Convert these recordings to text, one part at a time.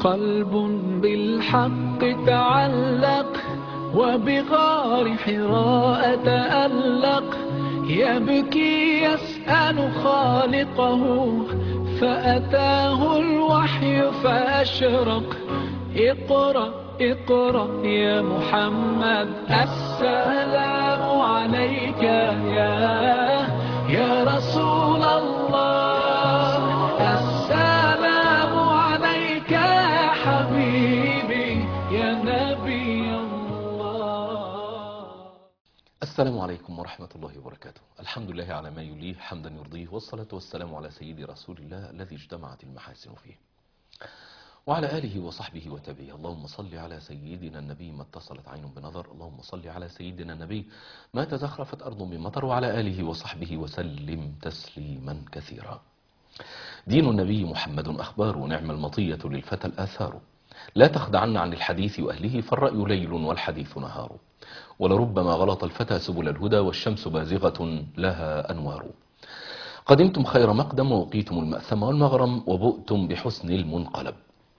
قلب بالحق تعلق وبغار حراء تألق يبكي يسأل خالقه فأتاه الوحي فأشرق اقرأ اقرأ يا محمد السلام عليك يا يا رسول الله السلام عليك يا حبيبي يا نبي الله السلام عليكم ورحمة الله وبركاته الحمد لله على ما يليه حمدا يرضيه والصلاة والسلام على سيد رسول الله الذي اجتمعت المحاسن فيه وعلى آله وصحبه وتابعه اللهم صل على سيدنا النبي ما اتصلت عين بنظر اللهم صل على سيدنا النبي ما تزخرفت أرض بمطر وعلى آله وصحبه وسلم تسليما كثيرا دين النبي محمد أخبار نعم المطية للفتى الآثار لا تخدعن عن الحديث وأهله فالرأي ليل والحديث نهار ولربما غلط الفتى سبل الهدى والشمس بازغة لها أنوار قدمتم خير مقدم ووقيتم المأثم والمغرم وبؤتم بحسن المنقلب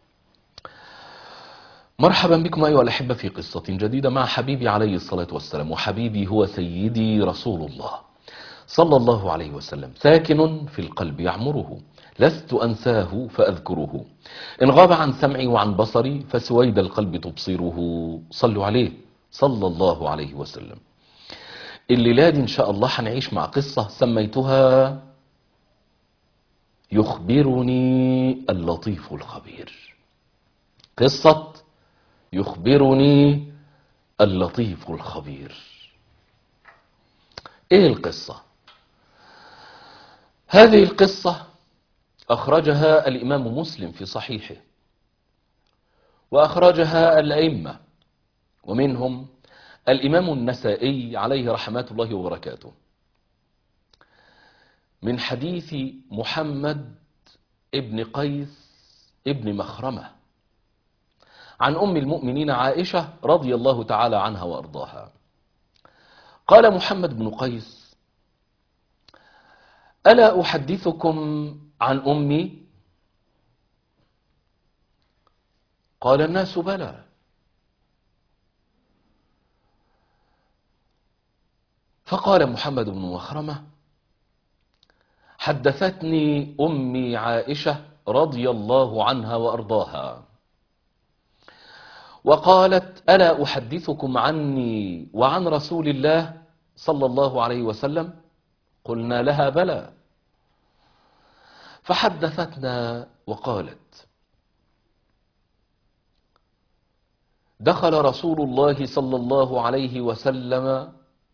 مرحبا بكم أيها الأحبة في قصة جديدة مع حبيبي عليه الصلاة والسلام وحبيبي هو سيدي رسول الله صلى الله عليه وسلم ساكن في القلب يعمره لست أنساه فأذكره إن غاب عن سمعي وعن بصري فسويد القلب تبصره صلوا عليه صلى الله عليه وسلم الليلة دي إن شاء الله هنعيش مع قصة سميتها يخبرني اللطيف الخبير قصة يخبرني اللطيف الخبير ايه القصة هذه القصة اخرجها الامام مسلم في صحيحه واخرجها الائمة ومنهم الامام النسائي عليه رحمات الله وبركاته من حديث محمد ابن قيس ابن مخرمه عن أم المؤمنين عائشة رضي الله تعالى عنها وأرضاها قال محمد بن قيس ألا أحدثكم عن أمي قال الناس بلى فقال محمد بن مخرمة حدثتني أمي عائشة رضي الله عنها وأرضاها وقالت ألا أحدثكم عني وعن رسول الله صلى الله عليه وسلم قلنا لها بلى فحدثتنا وقالت دخل رسول الله صلى الله عليه وسلم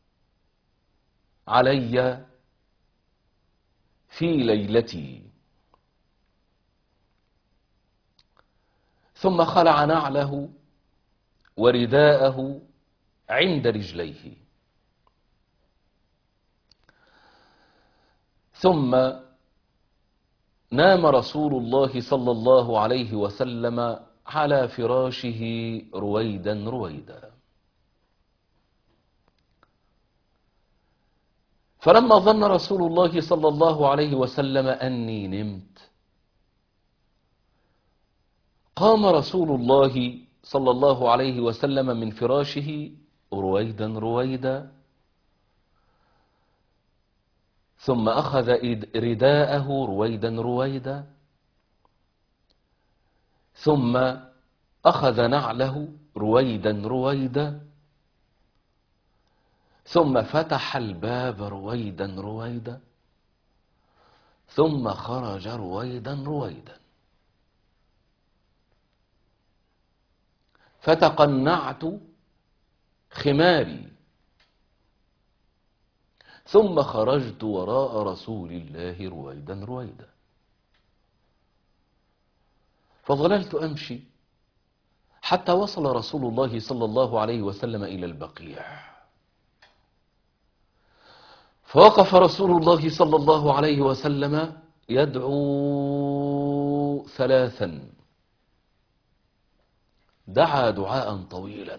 علي في ليلتي ثم خلع نعله ورداءه عند رجليه ثم نام رسول الله صلى الله عليه وسلم على فراشه رويدا رويدا فلما ظن رسول الله صلى الله عليه وسلم أني نمت قام رسول الله صلى الله عليه وسلم من فراشه رويدا رويدا ثم أخذ رداءه رويدا رويدا ثم أخذ نعله رويدا رويدا ثم فتح الباب رويدا رويدا ثم خرج رويدا رويدا فتقنعت خماري ثم خرجت وراء رسول الله رويدا رويدا فظللت أمشي حتى وصل رسول الله صلى الله عليه وسلم إلى البقيع فوقف رسول الله صلى الله عليه وسلم يدعو ثلاثا دعا دعاء طويلا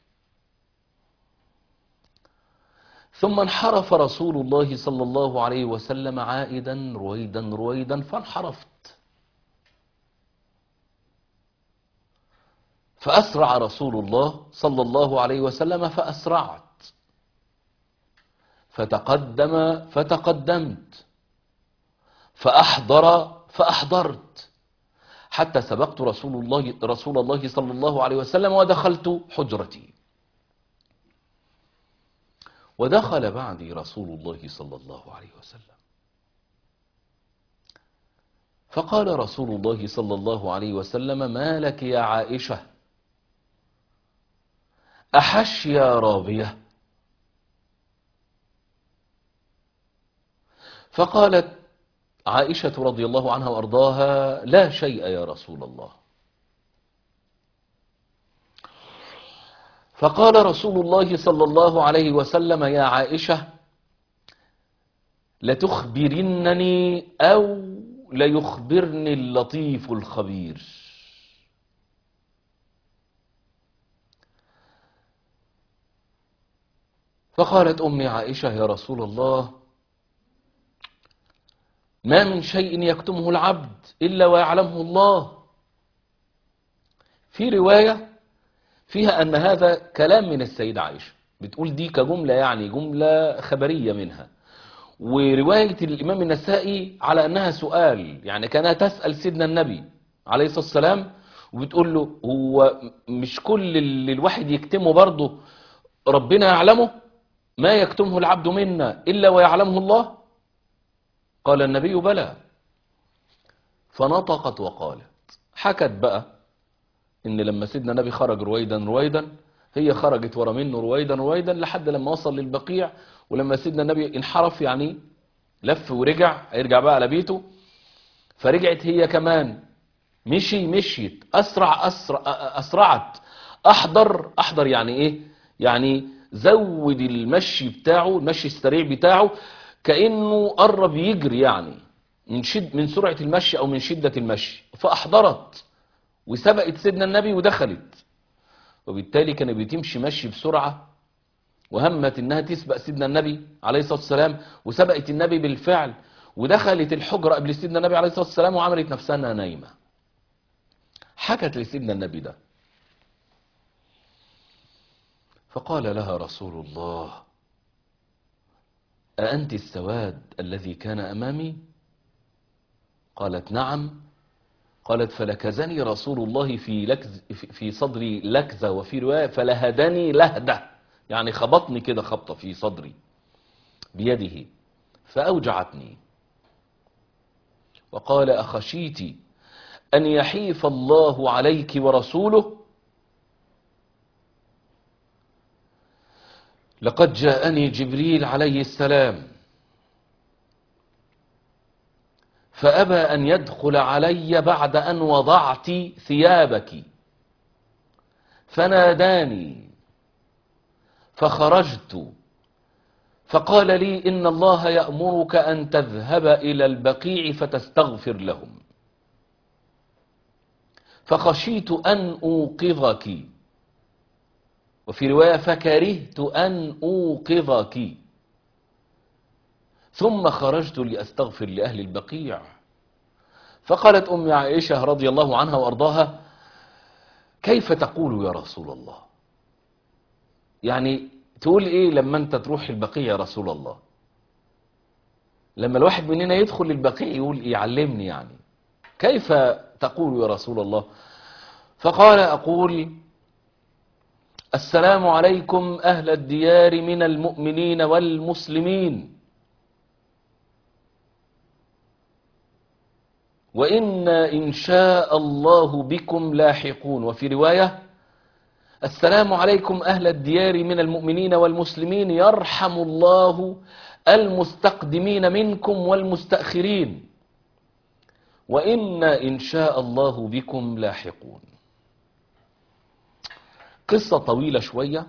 ثم انحرف رسول الله صلى الله عليه وسلم عائدا رويدا رويدا فانحرفت فأسرع رسول الله صلى الله عليه وسلم فأسرعت فتقدم فتقدمت فأحضر فأحضرت حتى سبقت رسول الله رسول الله صلى الله عليه وسلم ودخلت حجرتي ودخل بعدي رسول الله صلى الله عليه وسلم فقال رسول الله صلى الله عليه وسلم ما لك يا عائشة أحش يا راضية فقالت عائشة رضي الله عنها وأرضاها لا شيء يا رسول الله فقال رسول الله صلى الله عليه وسلم يا عائشة لتخبرنني أو ليخبرني اللطيف الخبير فقالت أمي عائشة يا رسول الله ما من شيء يكتمه العبد إلا ويعلمه الله في رواية فيها أن هذا كلام من السيدة عائشة بتقول دي كجملة يعني جملة خبرية منها ورواية الإمام النسائي على أنها سؤال يعني كانت تسأل سيدنا النبي عليه الصلاة والسلام وبتقول له هو مش كل اللي الواحد يكتمه برضه ربنا يعلمه ما يكتمه العبد منا إلا ويعلمه الله قال النبي بلى فنطقت وقالت حكت بقى ان لما سيدنا النبي خرج رويدا رويدا هي خرجت ورا منه رويدا رويدا لحد لما وصل للبقيع ولما سيدنا النبي انحرف يعني لف ورجع هيرجع بقى على بيته فرجعت هي كمان مشي مشيت اسرع اسرع اسرعت احضر احضر يعني ايه يعني زود المشي بتاعه المشي السريع بتاعه كانه قرب يجري يعني من شد من سرعه المشي او من شده المشي فاحضرت وسبقت سيدنا النبي ودخلت وبالتالي كانت بتمشي مشي بسرعه وهمت انها تسبق سيدنا النبي عليه الصلاه والسلام وسبقت النبي بالفعل ودخلت الحجره قبل سيدنا النبي عليه الصلاه والسلام وعملت نفسها انها نايمه حكت لسيدنا النبي ده فقال لها رسول الله أأنت السواد الذي كان أمامي قالت نعم قالت فلكزني رسول الله في, لكز في صدري لكزة وفي رواية فلهدني لهدة يعني خبطني كده خبطة في صدري بيده فأوجعتني وقال أخشيت أن يحيف الله عليك ورسوله لقد جاءني جبريل عليه السلام فأبى أن يدخل علي بعد أن وضعت ثيابك فناداني فخرجت فقال لي إن الله يأمرك أن تذهب إلى البقيع فتستغفر لهم فخشيت أن أوقظك وفي رواية فكرهت أن أوقظك ثم خرجت لأستغفر لأهل البقيع فقالت أم عائشة رضي الله عنها وأرضاها كيف تقول يا رسول الله يعني تقول إيه لما أنت تروح البقيع يا رسول الله لما الواحد مننا يدخل البقيع يقول إيه علمني يعني كيف تقول يا رسول الله فقال أقول السلام عليكم أهل الديار من المؤمنين والمسلمين وإنا إن شاء الله بكم لاحقون وفي رواية السلام عليكم أهل الديار من المؤمنين والمسلمين يرحم الله المستقدمين منكم والمستأخرين وإنا إن شاء الله بكم لاحقون قصة طويلة شوية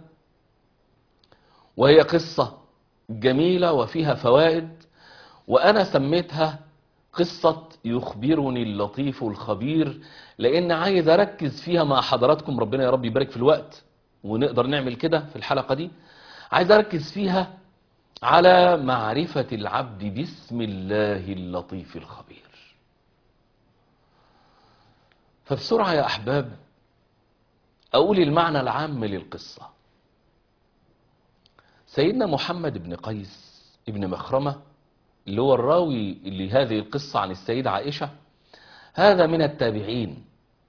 وهي قصة جميلة وفيها فوائد وأنا سميتها قصة يخبرني اللطيف الخبير لأن عايز أركز فيها مع حضراتكم ربنا يا رب يبارك في الوقت ونقدر نعمل كده في الحلقة دي عايز أركز فيها على معرفة العبد باسم الله اللطيف الخبير فبسرعة يا أحباب أقول المعنى العام للقصة سيدنا محمد بن قيس ابن مخرمة اللي هو الراوي لهذه القصة عن السيدة عائشة هذا من التابعين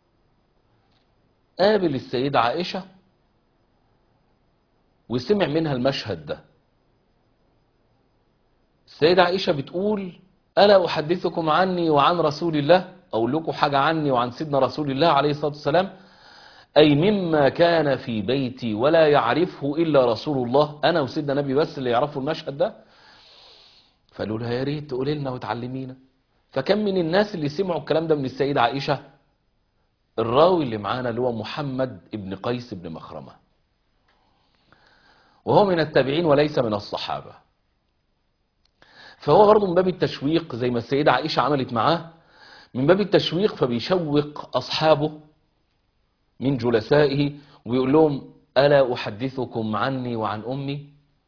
قابل السيدة عائشة وسمع منها المشهد ده السيدة عائشة بتقول ألا أحدثكم عني وعن رسول الله أقول لكم حاجة عني وعن سيدنا رسول الله عليه الصلاة والسلام أي مما كان في بيتي ولا يعرفه إلا رسول الله أنا وسيدنا نبي بس اللي يعرفوا المشهد ده فقالوا لها يا ريت تقولي لنا وتعلمينا فكم من الناس اللي سمعوا الكلام ده من السيدة عائشة الراوي اللي معانا اللي هو محمد ابن قيس بن مخرمة وهو من التابعين وليس من الصحابة فهو برضه من باب التشويق زي ما السيدة عائشة عملت معاه من باب التشويق فبيشوق أصحابه من جلسائه ويقول لهم ألا أحدثكم عني وعن أمي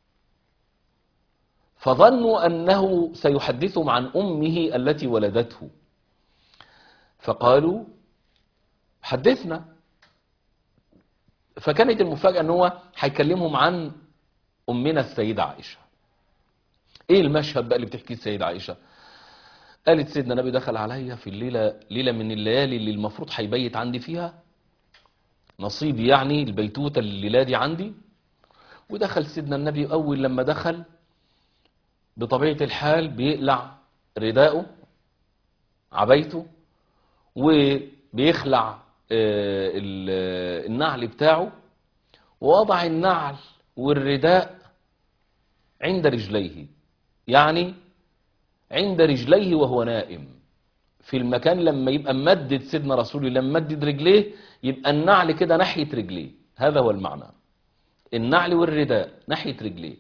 فظنوا أنه سيحدثهم عن أمه التي ولدته فقالوا حدثنا فكانت المفاجأة أنه هو هيكلمهم عن أمنا السيدة عائشة إيه المشهد بقى اللي بتحكيه السيدة عائشة قالت سيدنا النبي دخل عليا في الليلة ليلة من الليالي اللي المفروض هيبيت عندي فيها نصيبي يعني البيتوتة الليلة دي عندي ودخل سيدنا النبي أول لما دخل بطبيعة الحال بيقلع رداءه عبيته وبيخلع آه، ال- النعل بتاعه ووضع النعل والرداء عند رجليه يعني عند رجليه وهو نائم في المكان لما يبقى ممدد سيدنا رسول الله ممدد رجليه يبقى النعل كده ناحية رجليه هذا هو المعنى النعل والرداء ناحية رجليه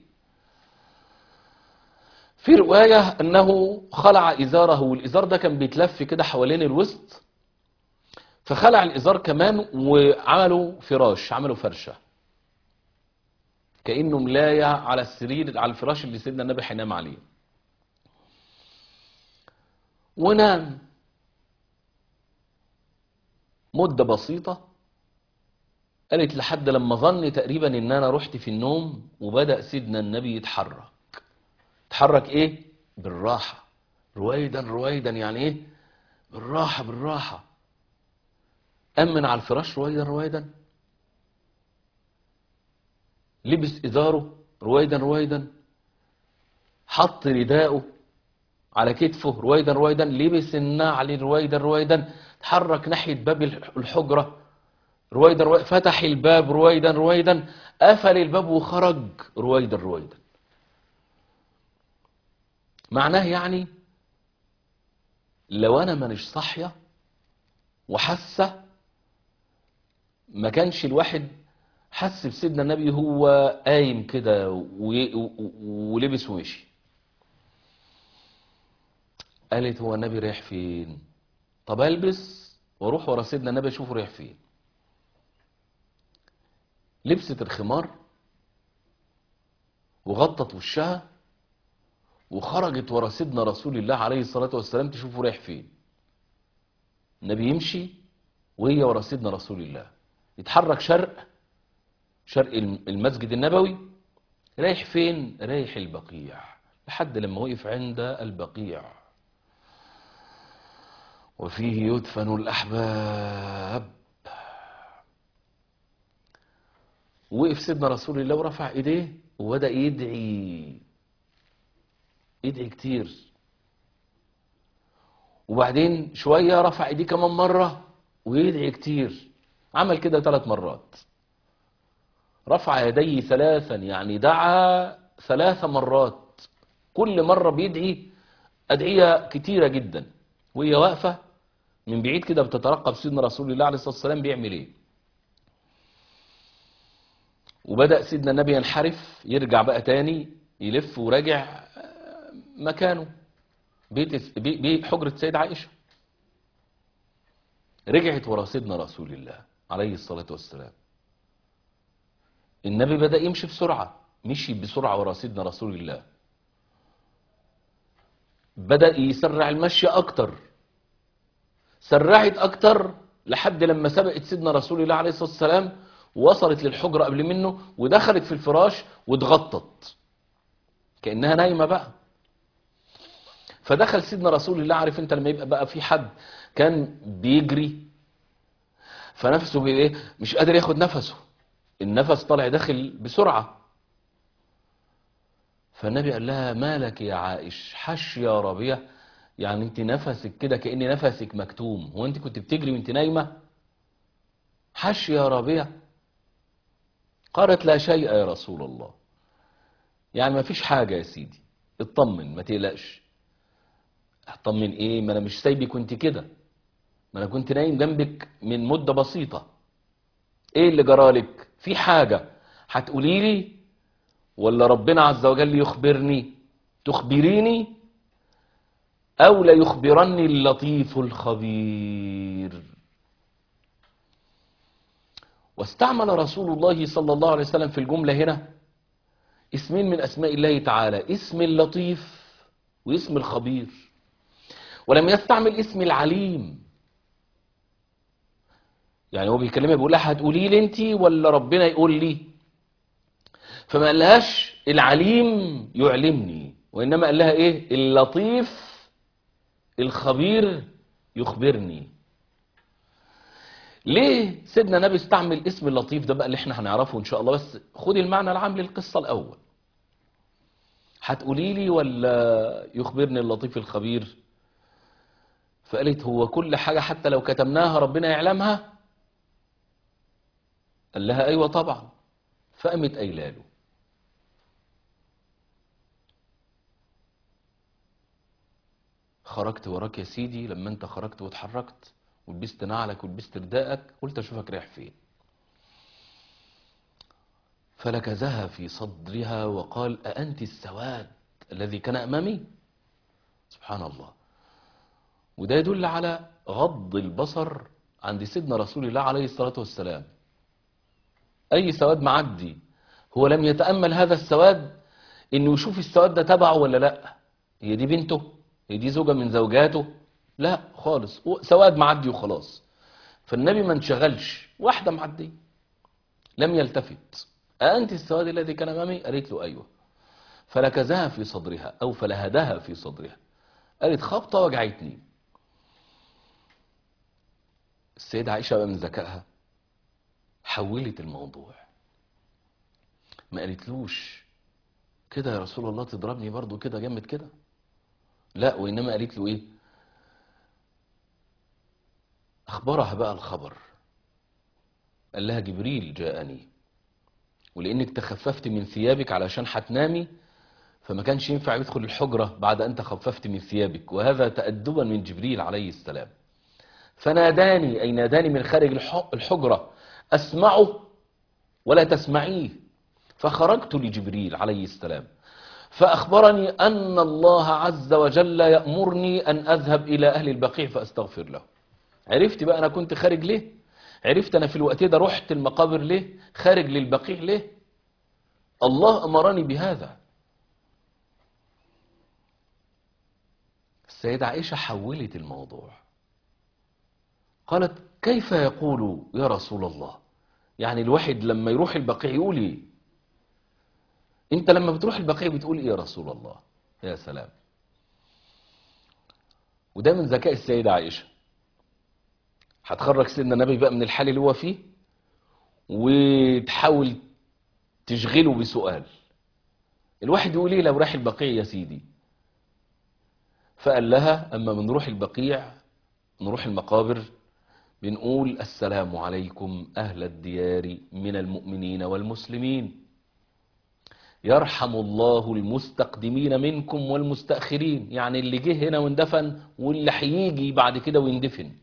في رواية أنه خلع إزاره والإزار ده كان بيتلف كده حوالين الوسط فخلع الإزار كمان وعملوا فراش عملوا فرشة كأنه ملاية على السرير على الفراش اللي سيدنا النبي هينام عليه ونام مدة بسيطة قالت لحد لما ظن تقريبا ان انا رحت في النوم وبدأ سيدنا النبي يتحرك يتحرك ايه بالراحة رويدا رويدا يعني ايه بالراحة بالراحة أمن على الفراش رويدا رويدا لبس إزاره رويدا رويدا حط رداءه على كتفه رويدا رويدا لبس النعل رويدا رويدا تحرك ناحية باب الحجرة رويدا رويدا فتح الباب رويدا رويدا قفل الباب وخرج رويدا رويدا معناه يعني لو انا مانيش صاحيه وحاسه ما كانش الواحد حس بسيدنا النبي هو قايم كده و- و- ولبس ومشي قالت هو النبي رايح فين طب البس واروح ورا سيدنا النبي اشوفه رايح فين لبست الخمار وغطت وشها وخرجت ورا سيدنا رسول الله عليه الصلاة والسلام تشوفه رايح فين النبي يمشي وهي ورا سيدنا رسول الله يتحرك شرق شرق الم- المسجد النبوي رايح فين رايح البقيع لحد لما وقف عند البقيع وفيه يدفن الأحباب وقف سيدنا رسول الله ورفع ايديه وبدأ يدعي يدعي كتير وبعدين شوية رفع ايديه كمان مرة ويدعي كتير عمل كده ثلاث مرات رفع يديه ثلاثا يعني دعا ثلاث مرات كل مرة بيدعي أدعية كتيرة جدا وهي واقفة من بعيد كده بتترقب سيدنا رسول الله عليه الصلاة والسلام بيعمل ايه وبدأ سيدنا النبي ينحرف يرجع بقى تاني يلف وراجع مكانه بيت بي- بي- حجرة سيد عائشة رجعت ورا سيدنا رسول الله عليه الصلاة والسلام النبي بدأ يمشي بسرعة مشي بسرعة ورا سيدنا رسول الله بدأ يسرع المشي أكتر سرعت أكتر لحد لما سبقت سيدنا رسول الله عليه الصلاة والسلام ووصلت للحجرة قبل منه ودخلت في الفراش واتغطت كأنها نايمة بقى فدخل سيدنا رسول الله عارف انت لما يبقى بقى في حد كان بيجري فنفسه بي- ايه مش قادر ياخد نفسه النفس طالع داخل بسرعة فالنبي قال لها مالك يا عائش حش يا ربيع يعني انت نفسك كده كأن نفسك مكتوم هو انت كنت بتجري وانت نايمة حش يا ربيع قالت لا شيء يا رسول الله يعني ما فيش حاجة يا سيدي اطمن ما تقلقش اطمن ايه ما انا مش سايبك كنت كده ما انا كنت نايم جنبك من مدة بسيطة ايه اللي جرالك في حاجة هتقولي لي ولا ربنا عز وجل يخبرني تخبريني او لا يخبرني اللطيف الخبير واستعمل رسول الله صلى الله عليه وسلم في الجملة هنا اسمين من اسماء الله تعالى اسم اللطيف واسم الخبير ولم يستعمل اسم العليم يعني هو بيكلمها بيقول لها هتقولي لي انت ولا ربنا يقول لي فما قالهاش العليم يعلمني وانما قال لها ايه اللطيف الخبير يخبرني ليه سيدنا النبي استعمل اسم اللطيف ده بقى اللي احنا هنعرفه ان شاء الله بس خدي المعنى العام للقصة الاول هتقولي لي ولا يخبرني اللطيف الخبير فقالت هو كل حاجة حتى لو كتمناها ربنا يعلمها قال لها ايوه طبعا فقامت قايله له خرجت وراك يا سيدي لما انت خرجت واتحركت ولبست نعلك ولبست رداءك قلت اشوفك رايح فين فلكزها في صدرها وقال أأنت السواد الذي كان أمامي سبحان الله وده يدل على غض البصر عند سيدنا رسول الله عليه الصلاة والسلام أي سواد معدي هو لم يتأمل هذا السواد إنه يشوف السواد ده تبعه ولا لا هي دي بنته هي دي زوجة من زوجاته لا خالص هو سواد معدي وخلاص فالنبي ما انشغلش واحدة معدية لم يلتفت أأنت السواد الذي كان أمامي قالت له أيوه فلكزها في صدرها أو فلهدها في صدرها قالت خبطة وجعتني السيدة عائشة بقى من ذكائها حولت الموضوع ما قالتلوش كده يا رسول الله تضربني برضو كده جامد كده لا وإنما قالت له إيه أخبرها بقى الخبر قال لها جبريل جاءني ولأنك تخففت من ثيابك علشان هتنامي فما كانش ينفع يدخل الحجرة بعد أن تخففت من ثيابك وهذا تأدبا من جبريل عليه السلام فناداني أي ناداني من خارج الح- الحجرة أسمعه ولا تسمعيه فخرجت لجبريل عليه السلام فأخبرني أن الله عز وجل يأمرني أن أذهب إلى أهل البقيع فأستغفر له عرفت بقى أنا كنت خارج ليه عرفت أنا في الوقت ده رحت المقابر ليه خارج للبقيع ليه الله أمرني بهذا السيدة عائشة حولت الموضوع قالت كيف يقول يا رسول الله يعني الواحد لما يروح البقيع يقول ايه انت لما بتروح البقيع بتقول ايه يا رسول الله يا سلام وده من ذكاء السيدة عائشة هتخرج سيدنا النبي بقى من الحال اللي هو فيه وتحاول تشغله بسؤال الواحد يقول ايه لو راح البقيع يا سيدي فقال لها اما بنروح البقيع نروح المقابر بنقول السلام عليكم أهل الديار من المؤمنين والمسلمين يرحم الله المستقدمين منكم والمستأخرين يعني اللي جه هنا واندفن واللي هيجي بعد كده ويندفن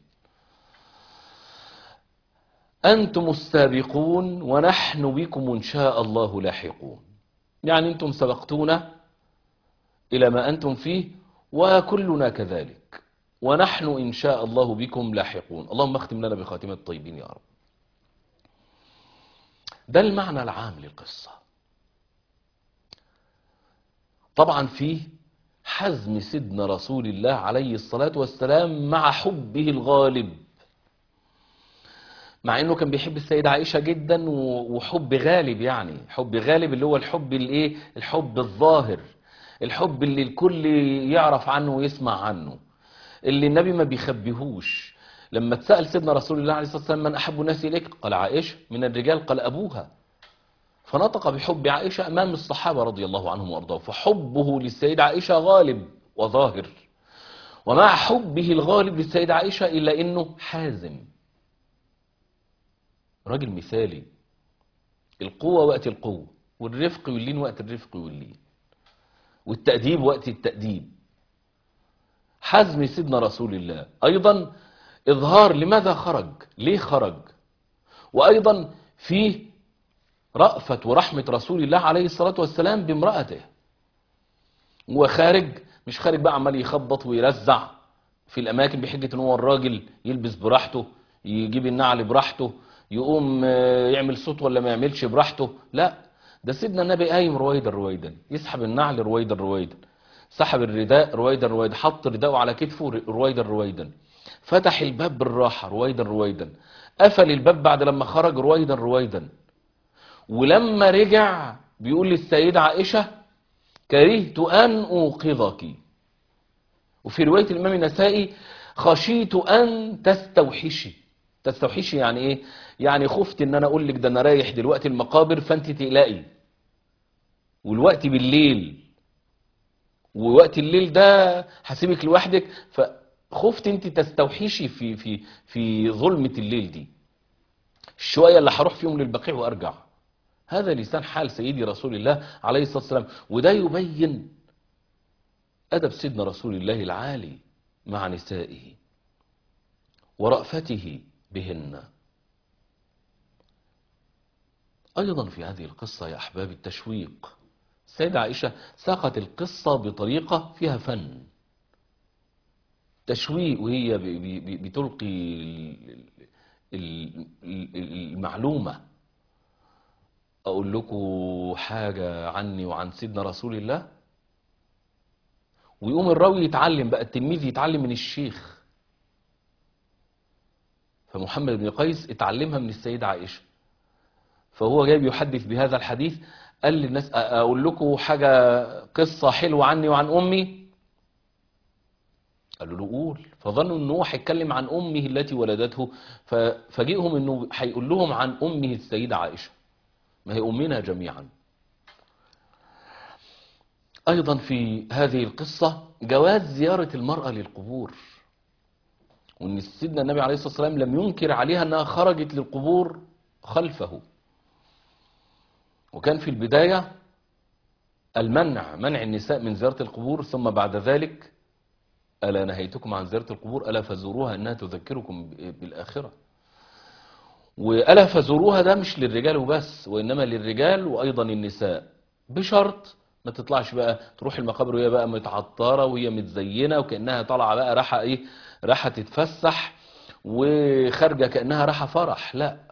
أنتم السابقون ونحن بكم إن شاء الله لاحقون يعني أنتم سبقتونا إلى ما أنتم فيه وكلنا كذلك ونحن إن شاء الله بكم لاحقون اللهم اختم لنا بخاتمة الطيبين يا رب ده المعنى العام للقصة طبعا فيه حزم سيدنا رسول الله عليه الصلاة والسلام مع حبه الغالب مع انه كان بيحب السيدة عائشة جدا و- وحب غالب يعني حب غالب اللي هو الحب الايه الحب الظاهر الحب اللي الكل يعرف عنه ويسمع عنه اللي النبي ما بيخبيهوش لما اتسأل سيدنا رسول الله عليه الصلاة والسلام من أحب الناس إليك قال عائشة من الرجال قال أبوها فنطق بحب عائشة أمام الصحابة رضي الله عنهم وأرضاهم فحبه للسيدة عائشة غالب وظاهر ومع حبه الغالب للسيدة عائشة إلا أنه حازم راجل مثالي القوة وقت القوة والرفق واللين وقت الرفق واللين والتأديب وقت التأديب حزم سيدنا رسول الله أيضا إظهار لماذا خرج ليه خرج وأيضا فيه رأفة ورحمة رسول الله عليه الصلاة والسلام بامرأته وخارج مش خارج بقى عمال يخبط ويرزع في الأماكن بحجة إن هو الراجل يلبس براحته يجيب النعل براحته يقوم آه، يعمل صوت ولا ما يعملش براحته لا ده سيدنا النبي قايم رويدا رويدا يسحب النعل رويدا رويدا سحب الرداء رويدا رويدا حط رداءه على كتفه ر- رويدا رويدا فتح الباب بالراحة رويدا رويدا قفل الباب بعد لما خرج رويدا رويدا ولما رجع بيقول للسيدة عائشة كرهت أن أوقظك وفي رواية الإمام النسائي خشيت أن تستوحشي تستوحشي يعني إيه؟ يعني خفت إن أنا أقول لك ده أنا رايح دلوقتي المقابر فأنت تقلقي والوقت بالليل ووقت الليل ده هسيبك لوحدك فخفت انت تستوحشي في في في ظلمة الليل دي الشوية اللي هروح فيهم للبقيع وارجع هذا لسان حال سيدي رسول الله عليه الصلاة والسلام وده يبين أدب سيدنا رسول الله العالي مع نسائه ورأفته بهن أيضا في هذه القصة يا أحباب التشويق السيدة عائشة ساقت القصة بطريقة فيها فن تشويق وهي ب- ب- ب- بتلقي ال- ال- ال- المعلومة أقول لكم حاجة عني وعن سيدنا رسول الله ويقوم الراوي يتعلم بقى التلميذ يتعلم من الشيخ فمحمد بن قيس اتعلمها من السيدة عائشة فهو جاي بيحدث بهذا الحديث قال للناس أ- اقول لكم حاجه قصه حلوه عني وعن امي قالوا له قول فظنوا ان هو هيتكلم عن امه التي ولدته ففاجئهم انه هيقول لهم عن امه السيده عائشه ما هي امنا جميعا ايضا في هذه القصه جواز زياره المراه للقبور وان سيدنا النبي عليه الصلاه والسلام لم ينكر عليها انها خرجت للقبور خلفه وكان في البداية المنع منع النساء من زيارة القبور ثم بعد ذلك ألا نهيتكم عن زيارة القبور ألا فزوروها أنها تذكركم بالآخرة وألا فزوروها ده مش للرجال وبس وإنما للرجال وأيضا النساء بشرط ما تطلعش بقى تروح المقابر وهي بقى متعطرة وهي متزينة وكأنها طالعة بقى راحة إيه راحة تتفسح وخارجة كأنها راحة فرح لا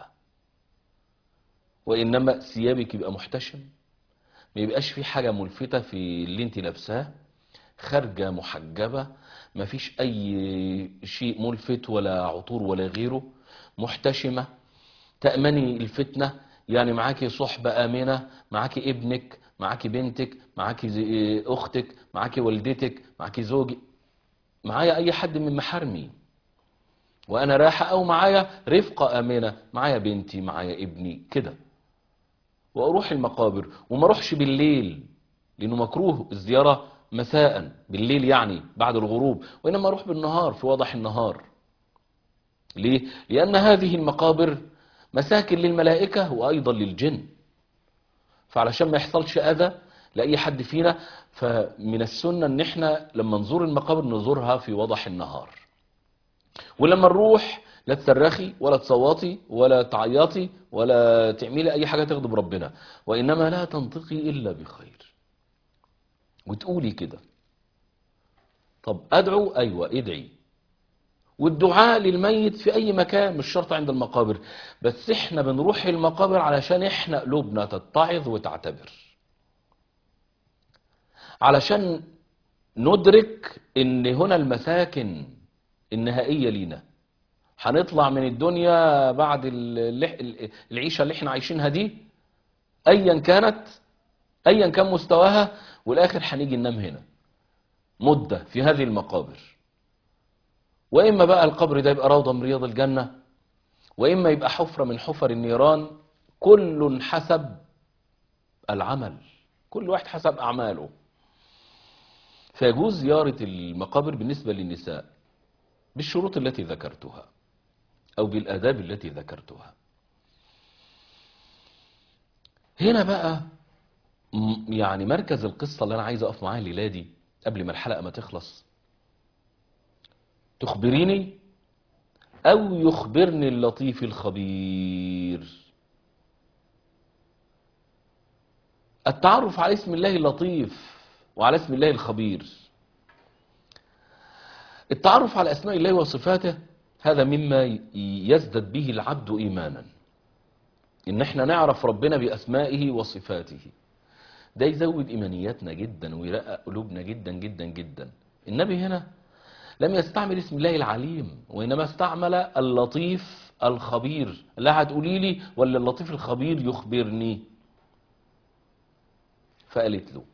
وإنما ثيابك يبقى محتشم ما يبقاش في حاجة ملفتة في اللي انت لابساه خارجة محجبة ما فيش أي شيء ملفت ولا عطور ولا غيره محتشمة تأمني الفتنة يعني معاكي صحبة آمنة معاكي ابنك معاكي بنتك معاكي زي- أختك معاكي والدتك معاكي زوجي معايا أي حد من محارمي وأنا رايحة أو معايا رفقة آمنة معايا بنتي معايا ابني كده واروح المقابر وما اروحش بالليل لانه مكروه الزياره مساء بالليل يعني بعد الغروب وانما اروح بالنهار في وضح النهار ليه لان هذه المقابر مساكن للملائكه وايضا للجن فعلشان ما يحصلش اذى لاي حد فينا فمن السنه ان احنا لما نزور المقابر نزورها في وضح النهار ولما نروح لا تصرخي ولا تصوتي ولا تعيطي ولا تعملي اي حاجه تغضب ربنا وانما لا تنطقي الا بخير وتقولي كده طب ادعو ايوه ادعي والدعاء للميت في اي مكان مش شرط عند المقابر بس احنا بنروح المقابر علشان احنا قلوبنا تتعظ وتعتبر علشان ندرك ان هنا المساكن النهائيه لينا هنطلع من الدنيا بعد ال- العيشة اللي احنا عايشينها دي ايا كانت ايا كان مستواها والاخر هنيجي ننام هنا مدة في هذه المقابر واما بقى القبر ده يبقى روضة من رياض الجنة واما يبقى حفرة من حفر النيران كل حسب العمل كل واحد حسب اعماله فيجوز زيارة المقابر بالنسبة للنساء بالشروط التي ذكرتها أو بالآداب التي ذكرتها هنا بقى م- يعني مركز القصة اللي أنا عايز أقف معاها الليلة دي قبل ما الحلقة ما تخلص تخبريني أو يخبرني اللطيف الخبير التعرف على اسم الله اللطيف وعلى اسم الله الخبير التعرف على أسماء الله وصفاته هذا مما يزدد به العبد إيمانا إن احنا نعرف ربنا بأسمائه وصفاته ده يزود إيمانياتنا جدا ويرقق قلوبنا جدا جدا جدا النبي هنا لم يستعمل اسم الله العليم وإنما استعمل اللطيف الخبير لا هتقولي لي ولا اللطيف الخبير يخبرني فقالت له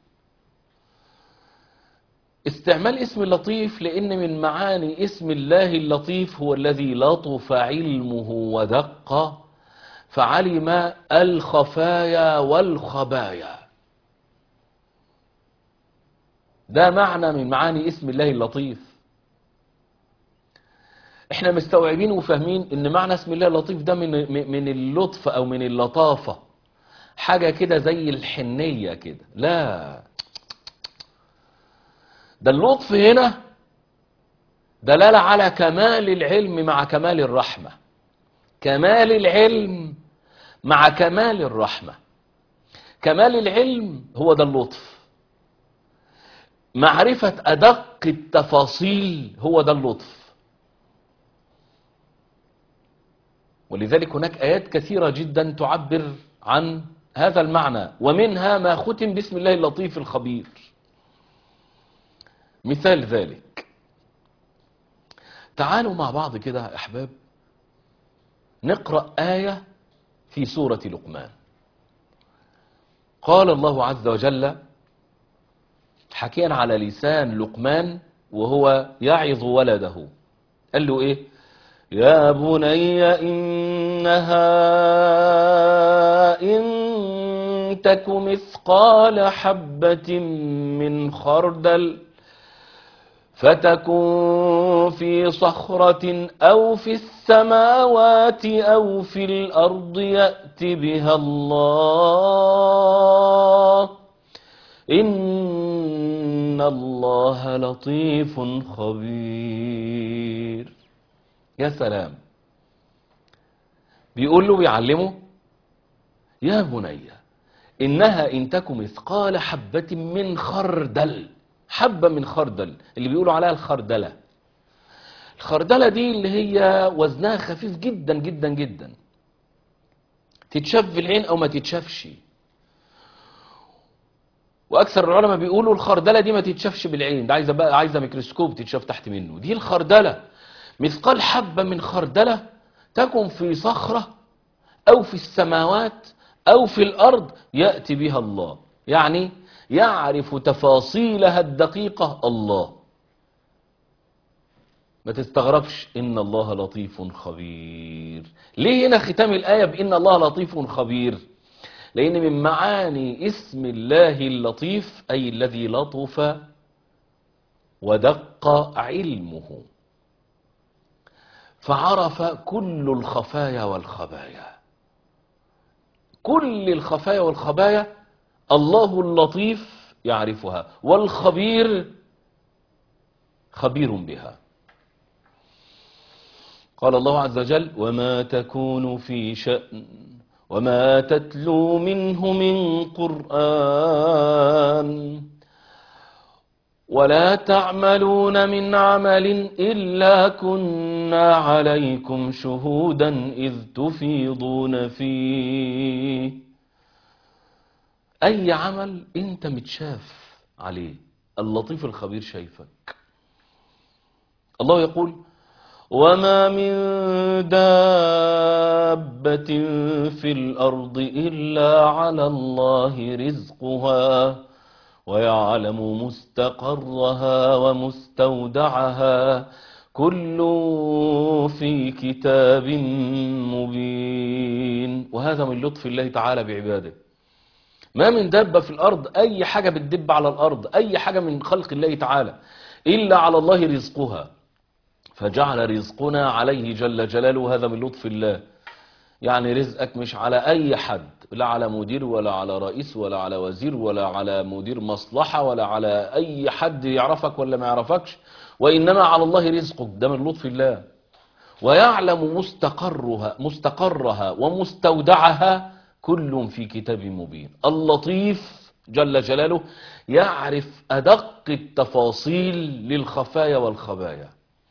استعمال اسم اللطيف لأن من معاني اسم الله اللطيف هو الذي لطف علمه ودق فعلم الخفايا والخبايا ده معنى من معاني اسم الله اللطيف احنا مستوعبين وفاهمين ان معنى اسم الله اللطيف ده من من اللطف او من اللطافة حاجة كده زي الحنية كده لا ده اللطف هنا دلالة على كمال العلم مع كمال الرحمة كمال العلم مع كمال الرحمة كمال العلم هو ده اللطف معرفة أدق التفاصيل هو ده اللطف ولذلك هناك آيات كثيرة جدا تعبر عن هذا المعنى ومنها ما ختم باسم الله اللطيف الخبير مثال ذلك تعالوا مع بعض كده يا أحباب نقرأ آية في سورة لقمان قال الله عز وجل حكيا على لسان لقمان وهو يعظ ولده قال له ايه يا بني إنها إن تك مثقال حبة من خردل فتكن في صخرة أو في السماوات أو في الأرض يأت بها الله إن الله لطيف خبير يا سلام بيقول له بيعلمه يا بني إنها إن تك مثقال حبة من خردل حبة من خردل اللي بيقولوا عليها الخردلة الخردلة دي اللي هي وزنها خفيف جدا جدا جدا تتشاف في العين أو ما تتشافش واكثر العلماء بيقولوا الخردله دي ما تتشافش بالعين ده عايزه بقى عايزه ميكروسكوب تتشاف تحت منه دي الخردله مثقال حبه من خردله تكن في صخره او في السماوات او في الارض ياتي بها الله يعني يعرف تفاصيلها الدقيقه الله ما تستغربش ان الله لطيف خبير ليه هنا ختام الايه بان الله لطيف خبير لأن من معاني اسم الله اللطيف أي الذي لطف ودق علمه فعرف كل الخفايا والخبايا كل الخفايا والخبايا الله اللطيف يعرفها والخبير خبير بها قال الله عز وجل وما تكون في شأن وما تتلو منه من قرآن ولا تعملون من عمل إلا كنا عليكم شهودا إذ تفيضون فيه أي عمل أنت متشاف عليه اللطيف الخبير شايفك الله يقول وما من دابة في الأرض إلا على الله رزقها ويعلم مستقرها ومستودعها كل في كتاب مبين وهذا من لطف الله تعالى بعباده ما من دابة في الأرض أي حاجة بتدب على الأرض أي حاجة من خلق الله تعالى إلا على الله رزقها فجعل رزقنا عليه جل جلاله هذا من لطف الله يعني رزقك مش على أي حد لا على مدير ولا على رئيس ولا على وزير ولا على مدير مصلحة ولا على أي حد يعرفك ولا ما يعرفكش وإنما على الله رزقك ده من لطف الله ويعلم مستقرها مستقرها ومستودعها كل في كتاب مبين اللطيف جل جلاله يعرف أدق التفاصيل للخفايا والخبايا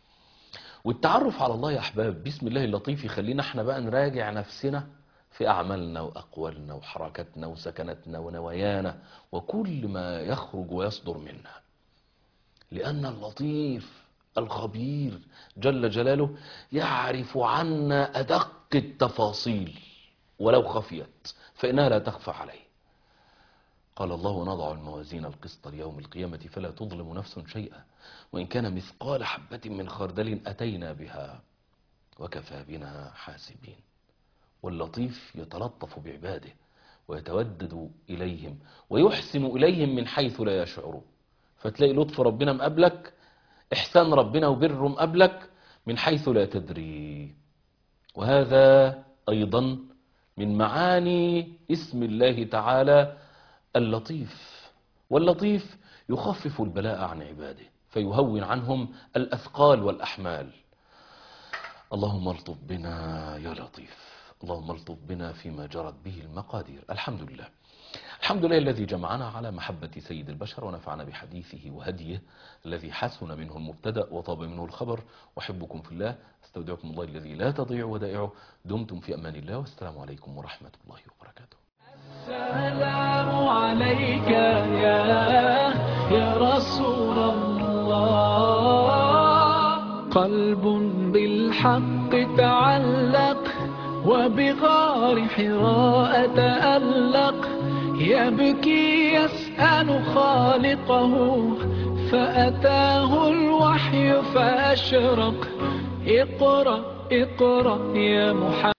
والتعرف على الله يا أحباب بسم الله اللطيف يخلينا احنا بقى نراجع نفسنا في أعمالنا وأقوالنا وحركاتنا وسكناتنا ونوايانا وكل ما يخرج ويصدر منا لأن اللطيف الخبير جل جلاله يعرف عنا أدق التفاصيل ولو خفيت فإنها لا تخفى عليه قال الله ونضع الموازين القسط ليوم القيامة فلا تظلم نفس شيئا وإن كان مثقال حبة من خردل أتينا بها وكفى بنا حاسبين واللطيف يتلطف بعباده ويتودد إليهم ويحسن إليهم من حيث لا يشعرون فتلاقي لطف ربنا مقابلك إحسان ربنا وبره مقابلك من حيث لا تدري وهذا أيضا من معاني اسم الله تعالى اللطيف واللطيف يخفف البلاء عن عباده فيهون عنهم الأثقال والأحمال اللهم الطف بنا يا لطيف اللهم الطف بنا فيما جرت به المقادير الحمد لله الحمد لله الذي جمعنا على محبة سيد البشر ونفعنا بحديثه وهديه الذي حسن منه المبتدأ وطاب منه الخبر وحبكم في الله استودعكم الله الذي لا تضيع ودائعه دمتم في أمان الله والسلام عليكم ورحمة الله وبركاته السلام عليك يا يا رسول الله قلب بالحق تعلق وبغار حراء تألق يبكي يسأل خالقه فأتاه الوحي فأشرق اقرأ اقرأ يا محمد